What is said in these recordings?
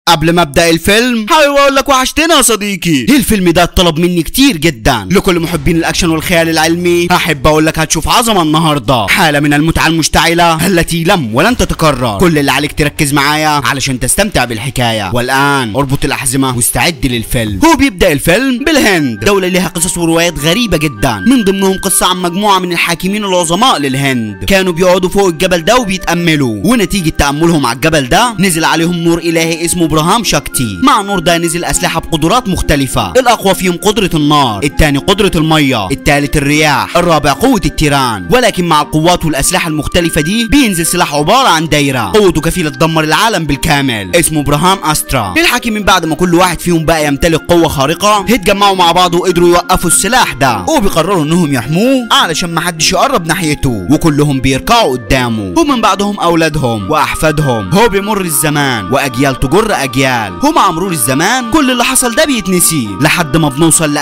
قبل ما ابدا الفيلم حابب اقول لك وحشتنا يا صديقي الفيلم ده اتطلب مني كتير جدا لكل محبين الاكشن والخيال العلمي احب اقول لك هتشوف عظمه النهارده حاله من المتعه المشتعله التي لم ولن تتكرر كل اللي عليك تركز معايا علشان تستمتع بالحكايه والان اربط الاحزمه واستعد للفيلم هو بيبدا الفيلم بالهند دوله لها قصص وروايات غريبه جدا من ضمنهم قصه عن مجموعه من الحاكمين العظماء للهند كانوا بيقعدوا فوق الجبل ده وبيتاملوا ونتيجه تاملهم على الجبل ده نزل عليهم نور الهي اسمه ابراهام شاكتي مع النور ده نزل اسلحه بقدرات مختلفه الاقوى فيهم قدره النار الثاني قدره الميه الثالث الرياح الرابع قوه التيران ولكن مع القوات والاسلحه المختلفه دي بينزل سلاح عباره عن دايره قوته كفيله تدمر العالم بالكامل اسمه ابراهام استرا الحاكمين بعد ما كل واحد فيهم بقى يمتلك قوه خارقه اتجمعوا مع بعض وقدروا يوقفوا السلاح ده وبيقرروا انهم يحموه علشان ما حدش يقرب ناحيته وكلهم بيركعوا قدامه ومن بعدهم اولادهم واحفادهم هو بيمر الزمان واجيال تجر اجيال ومع مرور الزمان كل اللي حصل ده بيتنسي لحد ما بنوصل ل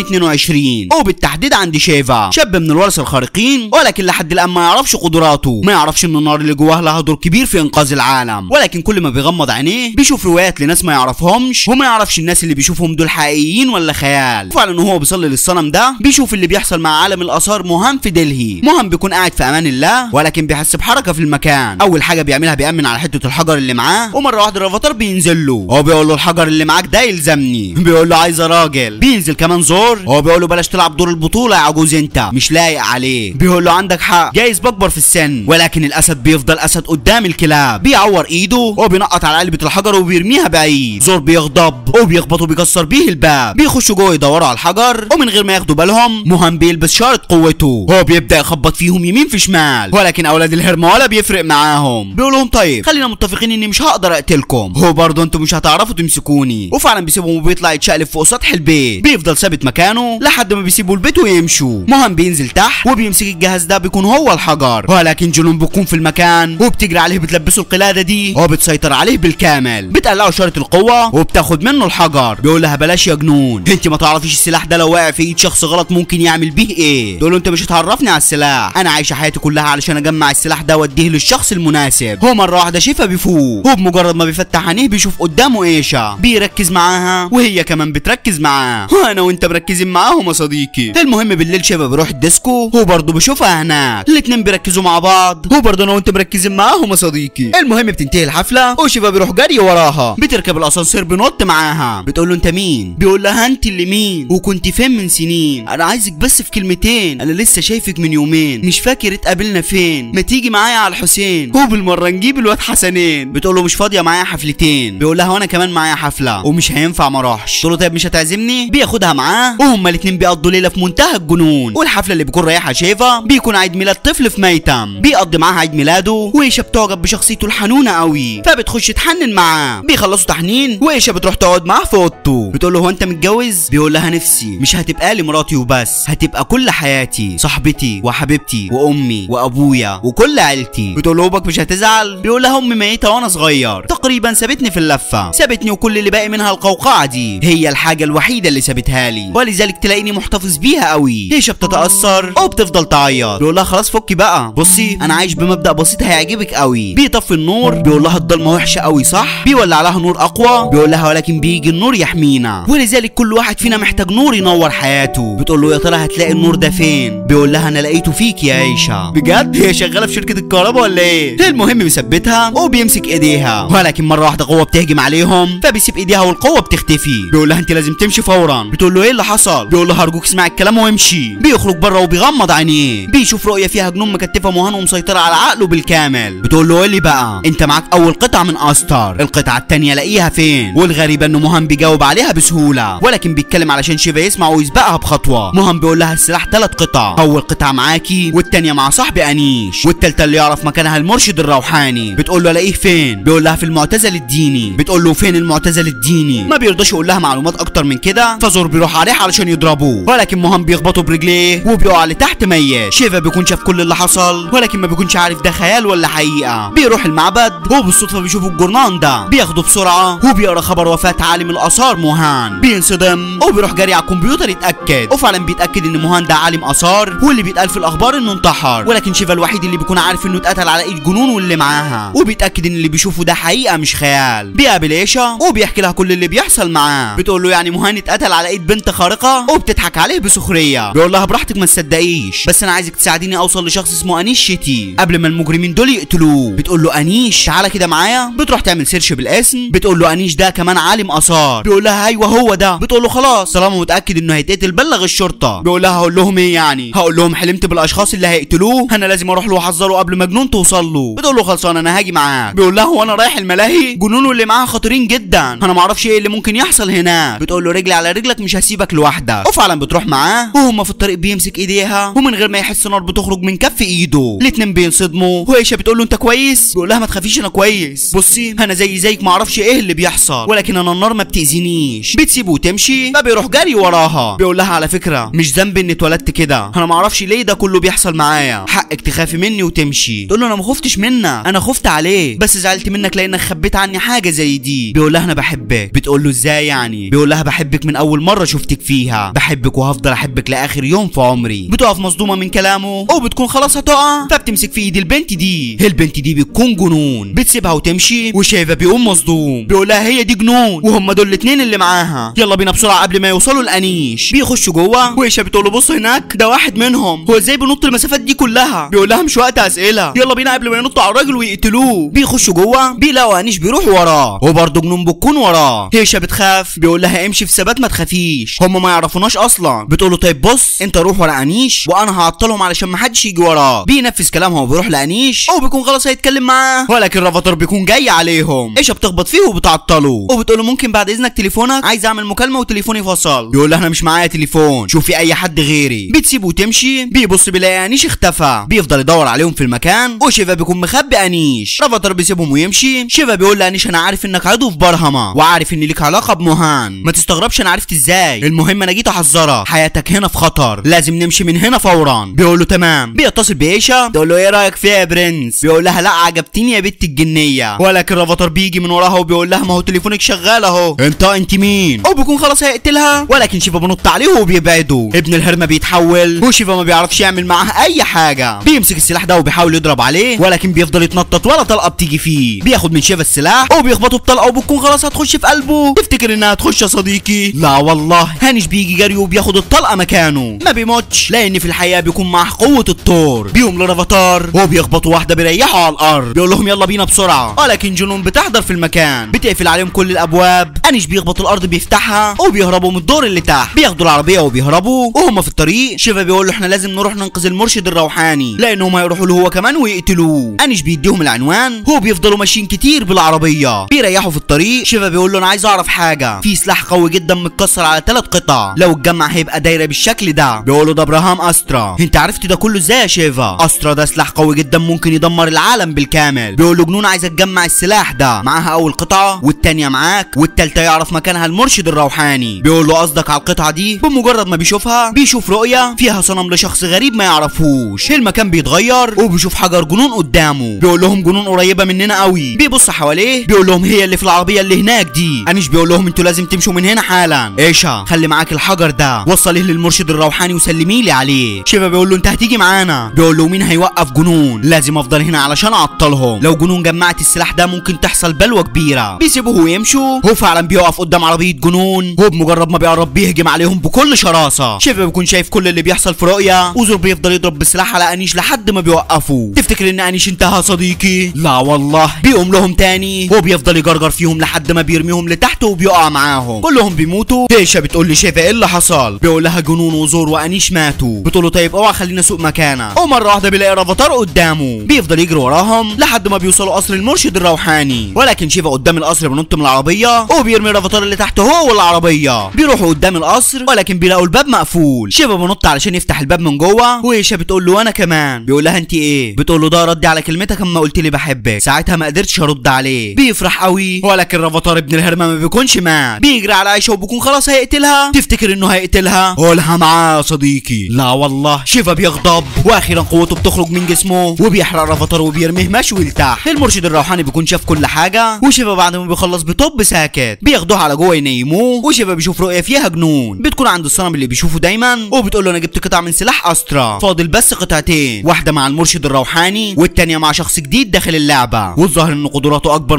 2022 وبالتحديد عند شيفا شاب من الورثه الخارقين ولكن لحد الان ما يعرفش قدراته ما يعرفش ان النار اللي جواه لها دور كبير في انقاذ العالم ولكن كل ما بيغمض عينيه بيشوف روايات لناس ما يعرفهمش وما يعرفش الناس اللي بيشوفهم دول حقيقيين ولا خيال وفعلا وهو بيصلي للصنم ده بيشوف اللي بيحصل مع عالم الاثار مهام في دلهي مهام بيكون قاعد في امان الله ولكن بيحس بحركه في المكان اول حاجه بيعملها بيامن على حته الحجر اللي معاه ومره واحده الافاتار بينزل له هو بيقول له الحجر اللي معاك ده يلزمني بيقول له عايز راجل بينزل كمان زور هو بيقول له بلاش تلعب دور البطوله يا عجوز انت مش لايق عليه بيقول له عندك حق جايز بكبر في السن ولكن الاسد بيفضل اسد قدام الكلاب بيعور ايده وبينقط على علبه الحجر وبيرميها بعيد زور بيغضب وبيخبط وبيكسر بيه الباب بيخشوا جوه يدوروا على الحجر ومن غير ما ياخدوا بالهم مهام بيلبس شارة قوته هو بيبدا يخبط فيهم يمين في شمال ولكن اولاد الهرمه ولا بيفرق معاهم بيقول لهم طيب خلينا متفقين اني مش هقدر اقتلكم هو برضه انتوا مش هتعرفوا تمسكوني وفعلا بيسيبهم وبيطلع يتشقلب فوق سطح البيت بيفضل ثابت مكانه لحد ما بيسيبوا البيت ويمشوا مهام بينزل تحت وبيمسك الجهاز ده بيكون هو الحجر ولكن جنون بيكون في المكان وبتجري عليه بتلبسه القلاده دي وبتسيطر عليه بالكامل بتقلعه شاره القوه وبتاخد منه الحجر بيقول لها بلاش يا جنون انت ما تعرفيش السلاح ده لو وقع في ايد شخص غلط ممكن يعمل بيه ايه تقول له انت مش هتعرفني على السلاح انا عايشه حياتي كلها علشان اجمع السلاح ده واديه للشخص المناسب هو مره واحده شايفها بيفوق وبمجرد ما بيفتح عينيه بيشوف قدامه ايشا بيركز معاها وهي كمان بتركز معاه وانا وانت مركزين معاهم يا صديقي المهم بالليل شباب بيروح الديسكو هو برضه بيشوفها هناك الاتنين بيركزوا مع بعض هو برضه انا وانت مركزين معاهم يا صديقي المهم بتنتهي الحفله وشيفا بيروح جري وراها بتركب الاسانسير بينط معاها بتقول له انت مين بيقول لها انت اللي مين وكنت فين من سنين انا عايزك بس في كلمتين انا لسه شايفك من يومين مش فاكر اتقابلنا فين ما تيجي معايا على الحسين هو بالمره نجيب الواد حسنين بتقول له مش فاضيه معايا حفلتين بيقول لها وانا كمان معايا حفله ومش هينفع ما اروحش تقول له طيب مش هتعزمني بياخدها معاه وهما الاتنين بيقضوا ليله في منتهى الجنون والحفله اللي بيكون رايحها شيفا بيكون عيد ميلاد طفل في ميتم بيقضي معاها عيد ميلاده وإيشا بتعجب بشخصيته الحنونه قوي فبتخش تحنن معاه بيخلصوا تحنين وإيشا بتروح تقعد معاه في اوضته بتقول له هو انت متجوز بيقول لها نفسي مش هتبقى لي مراتي وبس هتبقى كل حياتي صاحبتي وحبيبتي وامي وابويا وكل عيلتي بتقول له أمك مش هتزعل بيقول لها امي ميته وانا صغير تقريبا سابتني في اللفه سابتني وكل اللي باقي منها القوقعه دي هي الحاجه الوحيده اللي سابتها لي ولذلك تلاقيني محتفظ بيها قوي هيشا بتتاثر وبتفضل تعيط بيقول لها خلاص فكي بقى بصي انا عايش بمبدا بسيط هيعجبك قوي بيطفي النور بيقول لها الضلمه وحشه قوي صح بيولع لها نور اقوى بيقول لها ولكن بيجي النور يحمينا ولذلك كل واحد فينا محتاج نور ينور حياته بتقول له يا ترى هتلاقي النور ده فين بيقول لها انا لقيته فيك يا عيشه بجد هي شغاله في شركه الكهرباء ولا ايه المهم بيثبتها وبيمسك ايديها ولكن مره واحده قوه بتهجم عليهم فبيسيب ايديها والقوه بتختفي بيقول لها انت لازم تمشي فورا بتقول له ايه اللي حصل بيقول له هرجوك اسمع الكلام وامشي بيخرج بره وبيغمض عينيه بيشوف رؤيه فيها جنون مكتفه مهان ومسيطره على عقله بالكامل بتقول له ايه اللي بقى انت معاك اول قطعه من استر القطعه التانيه لاقيها فين والغريبه انه مهان بيجاوب عليها بسهوله ولكن بيتكلم علشان شيفا يسمع ويسبقها بخطوه مهان بيقول لها السلاح ثلاث قطع اول قطعه معاكي والتانيه مع صاحبي انيش والتالته اللي يعرف مكانها المرشد الروحاني بتقول له الاقيه فين بيقول لها في المعتزل الديني بتقول له فين المعتزل الديني ما بيرضاش يقول لها معلومات اكتر من كده فزور بيروح عليه علشان يضربه ولكن مهام بيخبطه برجليه وبيقع لتحت ميت شيفا بيكون شاف كل اللي حصل ولكن ما بيكونش عارف ده خيال ولا حقيقه بيروح المعبد وبالصدفه بيشوف الجورنان ده بياخده بسرعه وبيقرا خبر وفاه عالم الاثار مهان بينصدم وبيروح جري على الكمبيوتر يتاكد وفعلا بيتاكد ان مهان ده عالم اثار واللي بيتقال في الاخبار انه انتحر ولكن شيفا الوحيد اللي بيكون عارف انه اتقتل على ايد جنون واللي معاها وبيتاكد ان اللي بيشوفه ده حقيقه مش خيال بيقابل ايشا وبيحكي لها كل اللي بيحصل معاه بتقول له يعني مهند اتقتل على ايد بنت خارقه وبتضحك عليه بسخريه بيقول لها براحتك ما تصدقيش بس انا عايزك تساعديني اوصل لشخص اسمه انيش شتي قبل ما المجرمين دول يقتلوه بتقول له انيش تعالى كده معايا بتروح تعمل سيرش بالاسم بتقول له انيش ده كمان عالم اثار بيقول لها ايوه هو ده بتقول له خلاص طالما متاكد انه هيتقتل بلغ الشرطه بيقول لها هقول لهم ايه يعني هقول لهم حلمت بالاشخاص اللي هيقتلوه انا لازم اروح له واحذره قبل ما جنون توصل له بتقول له خلصان انا هاجي معاك بيقول لها هو انا رايح الملاهي جنونه اللي معاه خطيرين جدا انا ما اعرفش ايه اللي ممكن يحصل هناك بتقول له رجلي على رجلك مش هسيبك لوحدك وفعلا بتروح معاه وهم في الطريق بيمسك ايديها ومن غير ما يحس نار بتخرج من كف ايده الاتنين بينصدموا وايشا بتقول له انت كويس بيقول لها ما تخافيش انا كويس بصي انا زي زيك ما اعرفش ايه اللي بيحصل ولكن انا النار ما بتاذينيش بتسيبه وتمشي فبيروح جري وراها بيقول لها على فكره مش ذنبي اني اتولدت كده انا ما اعرفش ليه ده كله بيحصل معايا حقك تخافي مني وتمشي تقول له انا ما خفتش منك انا خفت عليك بس زعلت منك لانك خبيت عني حاجه زي دي بيقول لها انا بحبك بتقول له ازاي يعني بيقول لها بحبك من اول مره شفتك فيها بحبك وهفضل احبك لاخر يوم في عمري بتقف مصدومه من كلامه وبتكون خلاص هتقع فبتمسك في ايد البنت دي البنت دي بتكون جنون بتسيبها وتمشي وشايفه بيقوم مصدوم بيقول لها هي دي جنون وهم دول الاتنين اللي معاها يلا بينا بسرعه قبل ما يوصلوا الانيش بيخشوا جوه وإيشا بتقول له بص هناك ده واحد منهم هو ازاي بينط المسافات دي كلها بيقول لها مش وقت اسئله يلا بينا قبل ما ينطوا على الراجل ويقتلوه بيخشوا جوه بيلاقوا انيش بيروح وراه وبرضه جنون بتكون وراه هيشا بتخاف بيقول لها امشي في ثبات ما تخافيش هم ما يعرفوناش اصلا بتقول له طيب بص انت روح ورا انيش وانا هعطلهم علشان ما حدش يجي وراه بينفذ كلامها وبيروح لانيش وبيكون خلاص هيتكلم معاه ولكن رافاتر بيكون جاي عليهم ايشا بتخبط فيه وبتعطله وبتقول له ممكن بعد اذنك تليفونك عايز اعمل مكالمه وتليفوني فصل بيقول لها انا مش معايا تليفون شوفي اي حد غيري بتسيبه وتمشي بيبص بيلاقي انيش اختفى بيفضل يدور عليهم في المكان وشيفا بيكون مخبي انيش رافاتر بيسيبهم ويمشي شيفا بيقول لانيش انا عارف انك عضو في برهما وعارف ان ليك علاقه بمهان ما تستغربش انا عرفت ازاي المهم انا جيت احذرك حياتك هنا في خطر لازم نمشي من هنا فورا بيقول له تمام بيتصل بايشا بيقول له ايه رايك فيها يا برنس بيقول لها لا عجبتني يا بنت الجنيه ولكن رافاتر بيجي من وراها وبيقول لها ما هو تليفونك شغال اهو انت انت مين وبيكون خلاص هيقتلها ولكن شيفا بنط عليه وبيبعده ابن الهرمه بيتحول وشيفا ما بيعرفش يعمل معاه اي حاجه بيمسك السلاح ده وبيحاول يضرب عليه ولكن بيفضل يتنطط ولا طلقه بتيجي فيه بياخد من شيفا السلاح وبيخبطه بطلقه وبتكون خلاص هتخش في قلبه تفتكر انها هتخش يا صديقي لا والله هانش بيجي جري وبياخد الطلقه مكانه ما بيموتش لان في الحقيقه بيكون معاه قوه الطور بيقوم لرافاتار وبيخبطوا واحده بيريحوا على الارض بيقول لهم يلا بينا بسرعه ولكن جنون بتحضر في المكان بتقفل عليهم كل الابواب انيش بيخبط الارض بيفتحها وبيهربوا من الدور اللي تحت بياخدوا العربيه وبيهربوا وهم في الطريق شيفا بيقول له احنا لازم نروح ننقذ المرشد الروحاني لانهم هيروحوا له هو كمان ويقتلوه انيش بيديهم العنوان هو بيفضلوا ماشيين كتير بالعربيه بيريحوا في الطريق شيفا بيقول له انا عايز اعرف حاجه في سلاح قوي جدا متكسر على ثلاث قطع لو اتجمع هيبقى دايره بالشكل ده بيقول له ده ابراهام استرا انت عرفت ده كله ازاي يا شيفا استرا ده سلاح قوي جدا ممكن يدمر العالم بالكامل بيقول له جنون عايز تجمع السلاح ده معاها اول قطعه والتانيه معاك والتالته يعرف مكانها المرشد الروحاني بيقول له قصدك على القطعه دي بمجرد ما بيشوفها بيشوف رؤيه فيها صنم لشخص غريب ما يعرفوش المكان بيتغير وبيشوف حجر جنون قدامه بيقول لهم جنون قريبه مننا قوي بيبص حواليه بيقول لهم هي اللي في العربيه اللي هناك دي انيش بيقول لهم انتوا لازم تمشوا من هنا حالا ايشا خلي معاك الحجر ده وصليه للمرشد الروحاني وسلمي لي عليه شيفا بيقول له انت هتيجي معانا بيقول له مين هيوقف جنون لازم افضل هنا علشان اعطلهم لو جنون جمعت السلاح ده ممكن تحصل بلوه كبيره بيسيبوه ويمشوا هو فعلا بيقف قدام عربيه جنون هو بمجرد ما بيقرب بيهجم عليهم بكل شراسه شيفا بيكون شايف كل اللي بيحصل في رؤيا وزور بيفضل يضرب بالسلاح على انيش لحد ما بيوقفوا تفتكر ان انيش انتهى صديقي لا والله بيقوم لهم تاني هو بيفضل يجرجر فيهم لحد ما بيرميهم لتحت وبيقع معاهم كلهم بيموتوا تيشا بتقول لي شايفه ايه اللي حصل بيقول لها جنون وزور وانيش ماتوا بتقول له طيب اوعى خلينا اسوق مكانك ومره واحده بيلاقي رافاتار قدامه بيفضل يجري وراهم لحد ما بيوصلوا قصر المرشد الروحاني ولكن شيفا قدام القصر بينط من العربيه وبيرمي رافاتار اللي تحت هو والعربيه بيروحوا قدام القصر ولكن بيلاقوا الباب مقفول شيفا بينط علشان يفتح الباب من جوه ويشا بتقول له انا كمان بيقول لها انت ايه بتقول له ده ردي على كلمتك اما قلت لي بحبك ساعتها ما قدرتش ارد عليه بيفرح قوي ولكن رافاتار ابن الهرمه ما بيكونش مات بيجري على عائشه وبيكون خلاص هيقتلها تفتكر انه هيقتلها قولها معاه يا صديقي لا والله شيفا بيغضب واخيرا قوته بتخرج من جسمه وبيحرق رافاتار وبيرميه مشوي لتحت المرشد الروحاني بيكون شاف كل حاجه وشيفا بعد ما بيخلص بيطب ساكت بياخدوه على جوه ينيموه وشيفا بيشوف رؤيه فيها جنون بتكون عند الصنم اللي بيشوفه دايما وبتقول له انا جبت قطع من سلاح استرا فاضل بس قطعتين واحده مع المرشد الروحاني والتانيه مع شخص جديد داخل اللعبه والظاهر ان قدراته اكبر من قدرات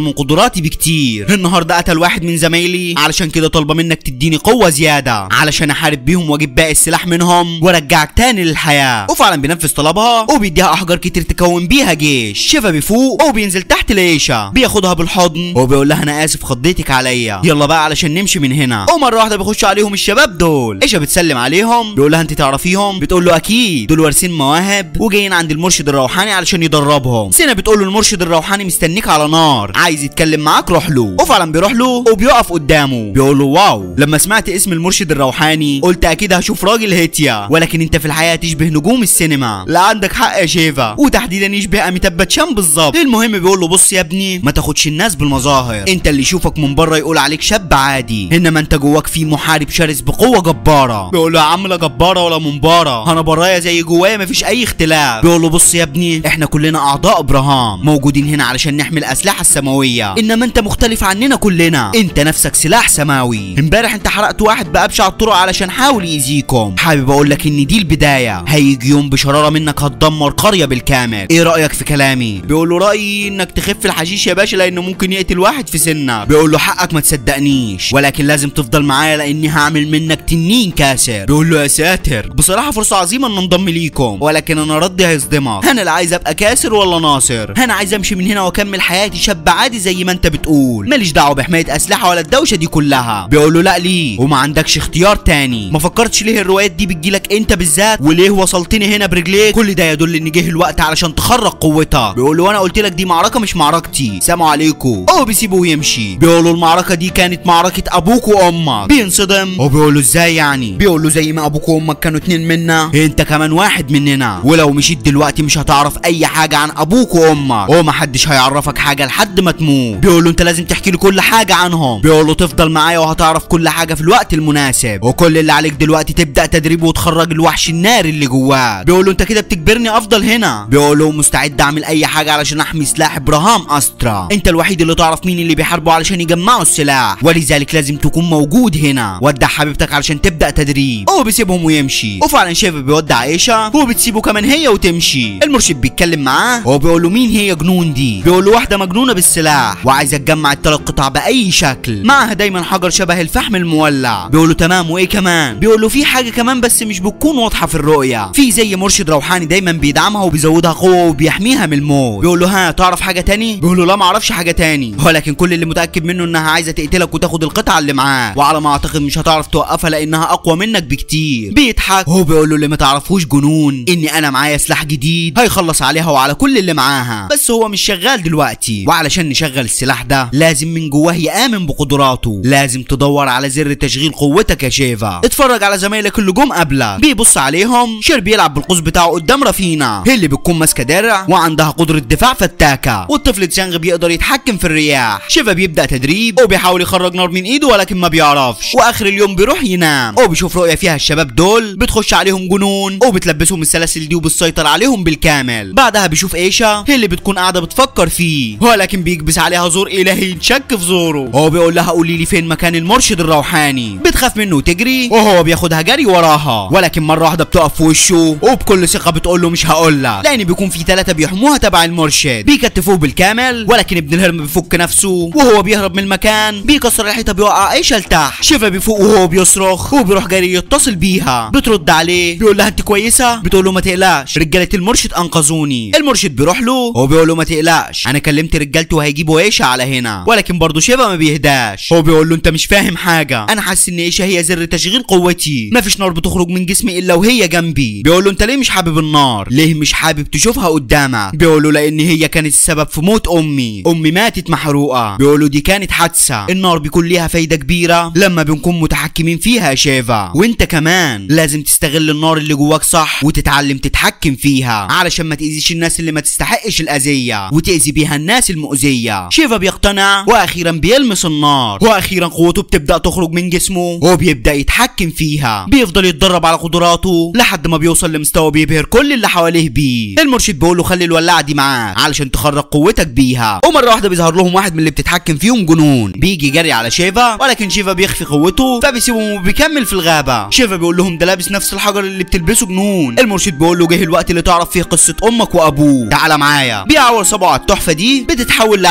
مهاراتي بكتير النهارده قتل واحد من زمايلي علشان كده طالبه منك تديني قوه زياده علشان احارب بيهم واجيب باقي السلاح منهم وارجعك تاني للحياه وفعلا بينفذ طلبها وبيديها احجار كتير تكون بيها جيش شيفا بيفوق وبينزل تحت ليشا بياخدها بالحضن وبيقول لها انا اسف خضيتك عليا يلا بقى علشان نمشي من هنا ومره واحده بيخش عليهم الشباب دول ايشا بتسلم عليهم بيقول لها انت تعرفيهم بتقول له اكيد دول وارثين مواهب وجايين عند المرشد الروحاني علشان يدربهم سينا بتقول له المرشد الروحاني مستنيك على نار عايز يتكلم معاك روح له وفعلا بيروح له وبيقف قدامه بيقول له واو لما سمعت اسم المرشد الروحاني قلت اكيد هشوف راجل هيتيا ولكن انت في الحياه تشبه نجوم السينما لا عندك حق يا شيفا وتحديدا يشبه اميتاب باتشان بالظبط المهم بيقول له بص يا ابني ما تاخدش الناس بالمظاهر انت اللي يشوفك من بره يقول عليك شاب عادي انما انت جواك في محارب شرس بقوه جباره بيقول له يا عم لا جباره ولا منباره انا برايا زي جوايا مفيش اي اختلاف بيقول له بص يا ابني احنا كلنا اعضاء ابراهام موجودين هنا علشان نحمي الاسلحه السماويه انما انت مختلف عننا كلنا انت نفسك سلاح سماوي امبارح انت حرقت واحد بابشع الطرق علشان حاول يأذيكم حابب اقول لك ان دي البدايه هيجي يوم بشراره منك هتدمر قريه بالكامل ايه رايك في كلامي بيقول له رايي انك تخف الحشيش يا باشا لانه ممكن يقتل واحد في سنك بيقول له حقك ما تصدقنيش ولكن لازم تفضل معايا لاني هعمل منك تنين كاسر بيقول له يا ساتر بصراحه فرصه عظيمه ان انضم ليكم ولكن انا ردي هيصدمك انا لا عايز ابقى كاسر ولا ناصر انا عايز امشي من هنا واكمل حياتي شاب عادي زي ما انت بتقول ماليش دعوه بحمايه اسلحه ولا الدوشه دي كلها بيقول له لا ليه وما عندكش اختيار تاني ما فكرتش ليه الروايات دي بتجيلك انت بالذات وليه وصلتني هنا برجليك كل ده يدل ان جه الوقت علشان تخرج قوتها بيقول له انا قلت لك دي معركه مش معركتي سلام عليكم هو بيسيبه ويمشي بيقول له المعركه دي كانت معركه ابوك وامك بينصدم وبيقول له ازاي يعني بيقول له زي ما ابوك وامك كانوا اتنين منا انت كمان واحد مننا ولو مشيت دلوقتي مش هتعرف اي حاجه عن ابوك وامك ومحدش هيعرفك حاجه لحد ما تموت بيقول له انت لازم تحكي لي كل حاجه عنهم بيقول له تفضل معايا وهتعرف كل حاجه في الوقت المناسب وكل اللي عليك دلوقتي تبدا تدريب وتخرج الوحش الناري اللي جواك بيقول له انت كده بتجبرني افضل هنا بيقول له مستعد اعمل اي حاجه علشان احمي سلاح ابراهام استرا انت الوحيد اللي تعرف مين اللي بيحاربوا علشان يجمعوا السلاح ولذلك لازم تكون موجود هنا ودع حبيبتك علشان تبدا تدريب هو بيسيبهم ويمشي وفعلا شايف بيودع عيشه وبتسيبه كمان هي وتمشي المرشد بيتكلم معاه وبيقول له مين هي جنون دي بيقول له واحده مجنونه بالسلاح وعايزه تجمع الثلاث قطع باي شكل معاها دايما حجر شبه الفحم المولع بيقول له تمام وايه كمان بيقول له في حاجه كمان بس مش بتكون واضحه في الرؤيه في زي مرشد روحاني دايما بيدعمها وبيزودها قوه وبيحميها من الموت بيقول له ها تعرف حاجه تاني بيقول له لا ما اعرفش حاجه تاني ولكن كل اللي متاكد منه انها عايزه تقتلك وتاخد القطعه اللي معاك وعلى ما اعتقد مش هتعرف توقفها لانها اقوى منك بكتير بيضحك هو بيقول له اللي ما تعرفوش جنون اني انا معايا سلاح جديد هيخلص عليها وعلى كل اللي معاها بس هو مش شغال دلوقتي وعلشان نشغل السلاح ده لازم من جواه يامن بقدراته لازم تدور على زر تشغيل قوتك يا شيفا اتفرج على زمايلك اللي جم قبلك بيبص عليهم شير بيلعب بالقوس بتاعه قدام رافينا هي اللي بتكون ماسكه درع وعندها قدره دفاع فتاكه والطفل تشانغ بيقدر يتحكم في الرياح شيفا بيبدا تدريب وبيحاول يخرج نار من ايده ولكن ما بيعرفش واخر اليوم بيروح ينام وبيشوف رؤيه فيها الشباب دول بتخش عليهم جنون وبتلبسهم السلاسل دي وبتسيطر عليهم بالكامل بعدها بيشوف ايشا هي اللي بتكون قاعده بتفكر فيه ولكن بيكبس عليها زور الهي يتشك في زوره هو بيقول لها قولي لي فين مكان المرشد الروحاني بتخاف منه وتجري وهو بياخدها جري وراها ولكن مره واحده بتقف في وشه وبكل ثقه بتقول له مش هقول لك لان بيكون في ثلاثه بيحموها تبع المرشد بيكتفوه بالكامل ولكن ابن الهرم بيفك نفسه وهو بيهرب من المكان بيكسر الحيطه بيوقع ايشا لتحت شيفا بيفوق وهو بيصرخ وبيروح جري يتصل بيها بترد عليه بيقول لها انت كويسه بتقول له ما تقلقش رجاله المرشد انقذوني المرشد بيروح له هو بيقول له ما تقلقش انا كلمت رجالته وهيجيبوا ايشا على هنا ولكن برضه شيفا ما بيهداش هو بيقول له انت مش فاهم حاجه انا حاسس ان ايشا هي زر تشغيل قوتي مفيش نار بتخرج من جسمي الا وهي جنبي بيقول له انت ليه مش حابب النار ليه مش حابب تشوفها قدامك بيقول له لان هي كانت السبب في موت امي امي ماتت محروقه بيقول له دي كانت حادثه النار بيكون ليها فايده كبيره لما بنكون متحكمين فيها يا شيفا وانت كمان لازم تستغل النار اللي جواك صح وتتعلم تتحكم فيها علشان ما تاذيش الناس اللي ما تستحقش الاذيه وتاذي بيها الناس المؤذيه شيفا بيقتنع واخيرا بيلمس النار واخيرا قوته بتبدا تخرج من جسمه وبيبدا يتحكم فيها بيفضل يتدرب على قدراته لحد ما بيوصل لمستوى بيبهر كل اللي حواليه بيه المرشد بيقول له خلي الولاعه دي معاك علشان تخرج قوتك بيها ومره واحده بيظهر لهم واحد من اللي بتتحكم فيهم جنون بيجي جري على شيفا ولكن شيفا بيخفي قوته فبيسيبهم وبيكمل في الغابه شيفا بيقول لهم ده لابس نفس الحجر اللي بتلبسه جنون المرشد بيقول له جه الوقت اللي تعرف فيه قصه امك وابوه تعالى معايا بيعور صباعه التحفه دي بتتحول لعلبه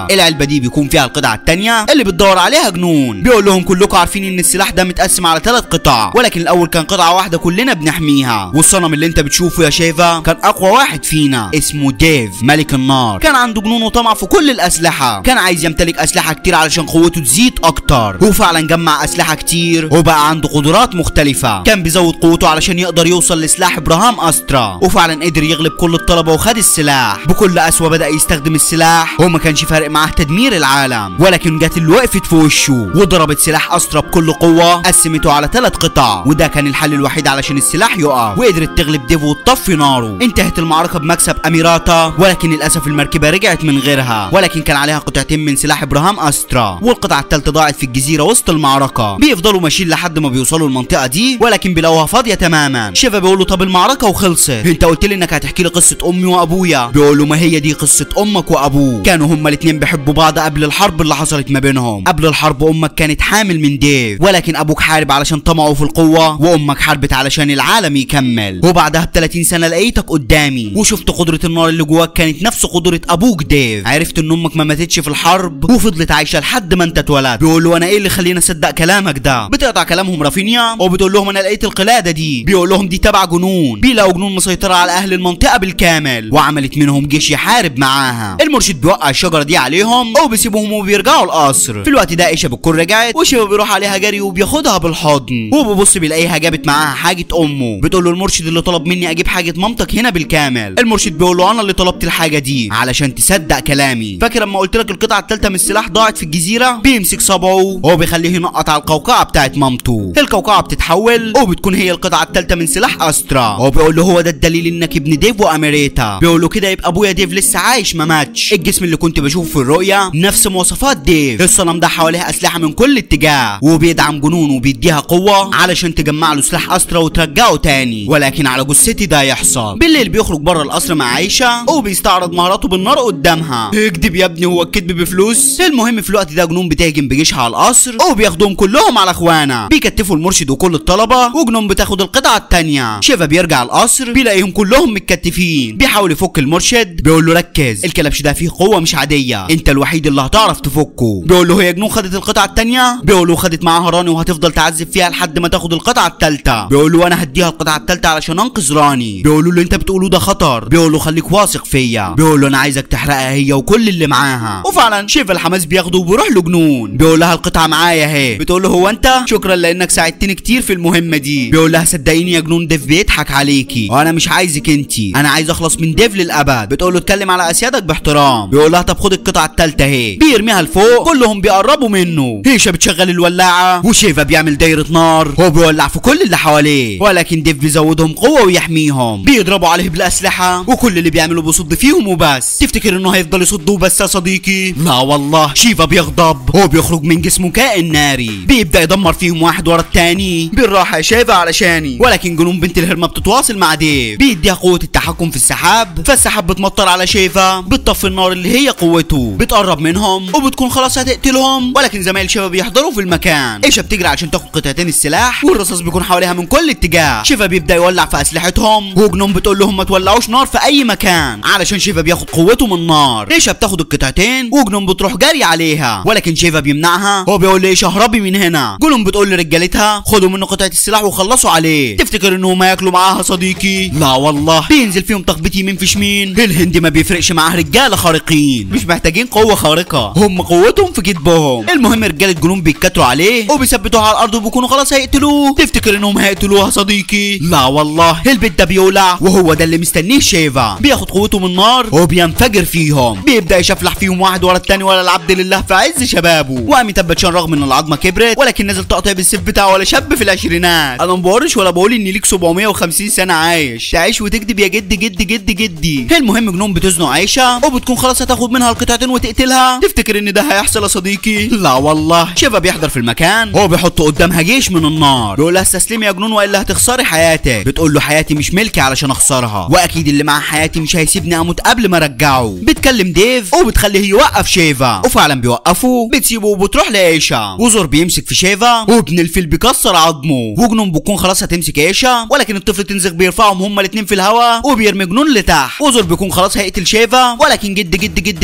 علبه العلبه دي بيكون فيها القطعه التانية اللي بتدور عليها جنون بيقول لهم كلكم عارفين ان السلاح ده متقسم على ثلاث قطع ولكن الاول كان قطعه واحده كلنا بنحميها والصنم اللي انت بتشوفه يا شيفا كان اقوى واحد فينا اسمه ديف ملك النار كان عنده جنون وطمع في كل الاسلحه كان عايز يمتلك اسلحه كتير علشان قوته تزيد اكتر هو فعلا جمع اسلحه كتير وبقى عنده قدرات مختلفه كان بيزود قوته علشان يقدر يوصل لسلاح ابراهام استرا وفعلا قدر يغلب كل الطلبه وخد السلاح بكل قسوه بدا يستخدم السلاح وما كانش فارق معاه تدمير العالم ولكن جت اللي وقفت في وشه وضربت سلاح استرا بكل قوه قسمته على ثلاث قطع وده كان الحل الوحيد علشان السلاح يقع وقدرت تغلب ديف وتطفي ناره انتهت المعركه بمكسب اميراتا ولكن للاسف المركبه رجعت من غيرها ولكن كان عليها قطعتين من سلاح ابراهام استرا والقطعه الثالثه ضاعت في الجزيره وسط المعركه بيفضلوا ماشيين لحد ما بيوصلوا المنطقه دي ولكن بيلاقوها فاضيه تماما شيفا بيقول له طب المعركه وخلصت انت قلت لي انك هتحكي لي قصه امي وابويا بيقول له ما هي دي قصه امك وابوك كانوا هما الاثنين بيحبوا بعض قبل الحرب اللي حصلت ما بينهم قبل الحرب امك كانت حامل من ديف ولكن ابوك حارب علشان طمعه في القوه وامك حاربت علشان العالم يكمل وبعدها ب 30 سنه لقيتك قدامي وشفت قدره النار اللي جواك كانت نفس قدره ابوك ديف عرفت ان امك ما ماتتش في الحرب وفضلت عايشه لحد ما انت اتولدت بيقول له انا ايه اللي خليني اصدق كلامك ده بتقطع كلامهم رافينيا وبتقول لهم انا لقيت القلاده دي بيقول لهم دي تبع جنون بيلاقوا جنون مسيطره على اهل المنطقه بالكامل وعملت منهم جيش يحارب معاها المرشد بيوقع الشجره دي عليهم وبيسيبوهم وبيرجعوا القصر في الوقت ده ايشا بتكون رجعت وشيبا بيروح عليها جري وبياخدها بالحضن وبيبص بيلاقيها جابت معاها حاجه امه بتقول له المرشد اللي طلب مني اجيب حاجه مامتك هنا بالكامل المرشد بيقول له انا اللي طلبت الحاجه دي علشان تصدق كلامي فاكر لما قلت لك القطعه الثالثه من السلاح ضاعت في الجزيره بيمسك صبعه وهو بيخليه ينقط على القوقعه بتاعت مامته القوقعه بتتحول وبتكون هي القطعه الثالثه من سلاح استرا هو بيقول له هو ده الدليل انك ابن ديف واميريتا بيقول له كده يبقى ابويا ديف لسه عايش ما ماتش الجسم اللي كنت بشوفه في الرؤيا نفس مواصفات ديف الصنم ده حواليه اسلحه من كل اتجاه وبيدعم جنونه وبيديها قوه علشان تجمع له سلاح استرا وترجعه تاني ولكن على جثتي ده يحصل بالليل بيخرج بره القصر مع عائشه وبيستعرض مهاراته بالنار قدامها اكدب يا ابني هو الكذب بفلوس المهم في الوقت ده جنون بتهجم بجيشها على القصر وبياخدوهم كلهم على اخوانا بيكتفوا المرشد وكل الطلبه وجنون بتاخد القطعه التانيه شيفا بيرجع القصر بيلاقيهم كلهم متكتفين بيحاول يفك المرشد بيقول له ركز الكلبش ده فيه قوه مش عاديه انت الوحيد اللي هتعرف تفكه بيقول له هي جنون خدت القطعه التانيه بيقول له خدت معاها راني وهتفضل تعذب فيها لحد ما تاخد القطعه التالته بيقول له انا هديها القطعه التالته علشان انقذ راني بيقول له اللي انت بتقوله ده خطر بيقول له خليك واثق فيا بيقول له انا عايزك تحرقها هي وكل اللي معاها وفعلا شيفا الحماس بياخده وبيروح له جنون بيقول لها القطعه معايا اهي بتقول له هو انت شكرا لانك ساعدتني كتير في المهمه دي بيقول لها صدقيني يا جنون ديف بيضحك عليكي وانا مش عايزك انت انا عايز اخلص من ديف للابد بتقول له اتكلم على اسيادك باحترام بيقول لها طب خد القطعه التالته اهي بيرميها لفوق كلهم بيقربوا منه هيشا بتشغل الولاعه وشيفا بيعمل دايره نار هو بيولع في كل اللي حواليه ولكن ديف بيزودهم قوه ويحميهم بيضربوا عليه بالاسلحه وكل اللي بيعمله بيصد فيهم وبس تفتكر انه هيفضل يصد وبس يا صديقي لا والله شيفا بيغضب هو بيخرج من جسمه كائن ناري بيبدا يدمر فيهم واحد ورا التاني بالراحه يا شيفا علشاني ولكن جنون بنت الهرمه بتتواصل مع ديف بيديها قوه التحكم في السحاب فالسحاب بتمطر على شيفا بتطفي النار اللي هي قوته بتقرب منهم وبتكون خلاص هتقتلهم ولكن زمايل شيفا بيحضروا في المكان ايشا بتجري عشان تاخد قطعتين السلاح والرصاص بيكون حواليها من كل اتجاه شيفا بيبدا يولع في اسلحتهم وجنون بتقول لهم ما تولعوش نار في اي مكان علشان شيفا بياخد قوته من النار ايشا بتاخد القطعتين وجنون بتروح جري عليها ولكن شيفا بيمنعها هو بيقول لايشا اهربي من هنا جنون بتقول لرجالتها خدوا منه قطعه السلاح وخلصوا عليه تفتكر انهم هياكلوا معاها صديقي لا والله بينزل فيهم تخبيط يمين في شمين الهندي ما بيفرقش معاه رجاله خارقين مش محتاجين قوه خارقه هم قوتهم في كتبهم المهم رجاله جنون بيتكتروا عليه وبيثبتوها على الارض وبيكونوا خلاص هيقتلوه تفتكر انهم هيقتلوها صديقي لا والله البيت ده بيولع وهو ده اللي مستنيه شيفا بياخد قوته من النار وبينفجر فيهم بيبدا يشفلح فيهم واحد ورا التاني ولا العبد لله في عز شبابه واميتاب باتشان رغم ان العظمه كبرت ولكن نزل تقطع بالسيف بتاعه ولا شاب في العشرينات انا مبورش ولا بقول ان ليك 750 سنه عايش تعيش وتكذب يا جد جد جد جدي المهم جنون بتزنق عايشه وبتكون خلاص هتاخد منها القطعتين وتقتلها تفتكر ان ده هيحصل يا صديقي لا والله شيفا بيحضر في المكان هو بيحط قدامها جيش من النار بيقول لها استسلمي يا جنون والا هتخسري حياتك بتقول له حياتي مش ملكي علشان اخسرها واكيد اللي معاه حياتي مش هيسيبني اموت قبل ما ارجعه بتكلم ديف وبتخليه يوقف شيفا وفعلا بيوقفه بتسيبه وبتروح لايشا وزور بيمسك في شيفا وابن الفيل بيكسر عظمه وجنون بتكون خلاص هتمسك ايشا ولكن الطفل تنزغ بيرفعهم هما الاتنين في الهواء وبيرمي جنون لتحت وزور بيكون خلاص هيقتل شيفا ولكن جد جد جد جد ابويا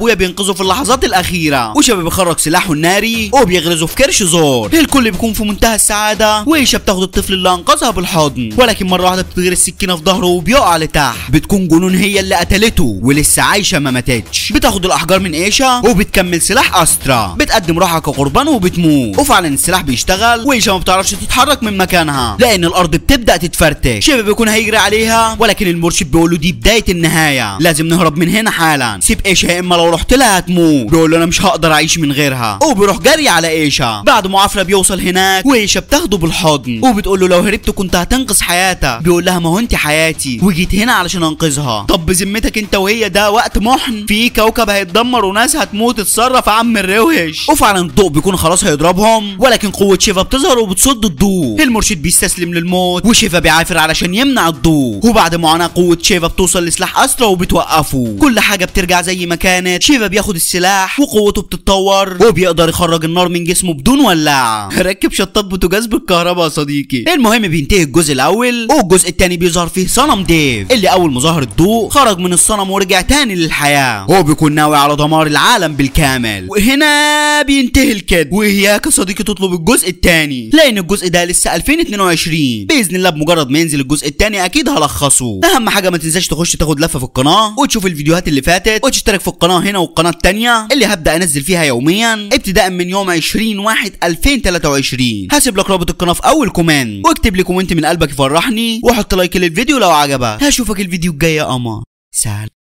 واخويا بينقذوا في اللحظات الاخيره وشيفا بيخرج سلاحه الناري وبيغرزه في كرش زور الكل بيكون في منتهى السعاده وإيشا بتاخد الطفل اللي انقذها بالحضن ولكن مره واحده بتغرز السكينه في ظهره وبيقع لتحت بتكون جنون هي اللي قتلته ولسه عايشه ما ماتتش بتاخد الاحجار من ايشا وبتكمل سلاح استرا بتقدم روحها كقربان وبتموت وفعلا السلاح بيشتغل وايشا ما بتعرفش تتحرك من مكانها لان الارض بتبدا تتفرتك شيبا بيكون هيجري عليها ولكن المرشد بيقول له دي بدايه النهايه لازم نهرب من هنا حالا سيب ايشا يا اما لو رحت لها هتموت بيقول له انا مش هقدر اعيش من غيرها وبيروح جري على ايشا بعد معافره بيوصل هناك وايشا بتاخده بالحضن وبتقول له لو هربت كنت هتنقذ حياتها بيقول لها ما هو انت حياتي وجيت هنا علشان انقذها طب بذمتك انت وهي ده وقت محن في كوكب هيتدمر وناس هتموت اتصرف يا عم الروش وفعلا الضوء بيكون خلاص هيضربهم ولكن قوه شيفا بتظهر وبتصد الضوء المرشد بيستسلم للموت وشيفا بيعافر علشان يمنع الضوء وبعد معاناه قوه شيفا بتوصل لسلاح استرا وبتوقفه كل حاجه بترجع زي ما كانت شيفا بياخد السلاح وقوته بتتطور وبيقدر يخرج النار من جسمه بدون ولاعه ركب شطات بوتاجاز بالكهرباء يا صديقي المهم بينتهي الجزء الاول والجزء الثاني بيظهر فيه صنم ديف اللي اول ما ظهر الضوء خرج من الصنم ورجع تاني للحياه هو بيكون ناوي على دمار العالم بالكامل وهنا بينتهي الكد واياك يا صديقي تطلب الجزء الثاني لان الجزء ده لسه 2022 باذن الله بمجرد ما ينزل الجزء الثاني اكيد هلخصه اهم حاجه ما تنساش تخش تاخد لفه في القناه وتشوف الفيديوهات اللي فاتت وتشترك في القناه هنا والقناه الثانيه اللي هبدا انزل فيها يوميا ابتداء من يوم 20 1 2023 هسيب لك رابط القناه في اول كومنت واكتب لي كومنت من قلبك يفرحني وحط لايك للفيديو لو عجبك هشوفك الفيديو الجاي يا قمر سلام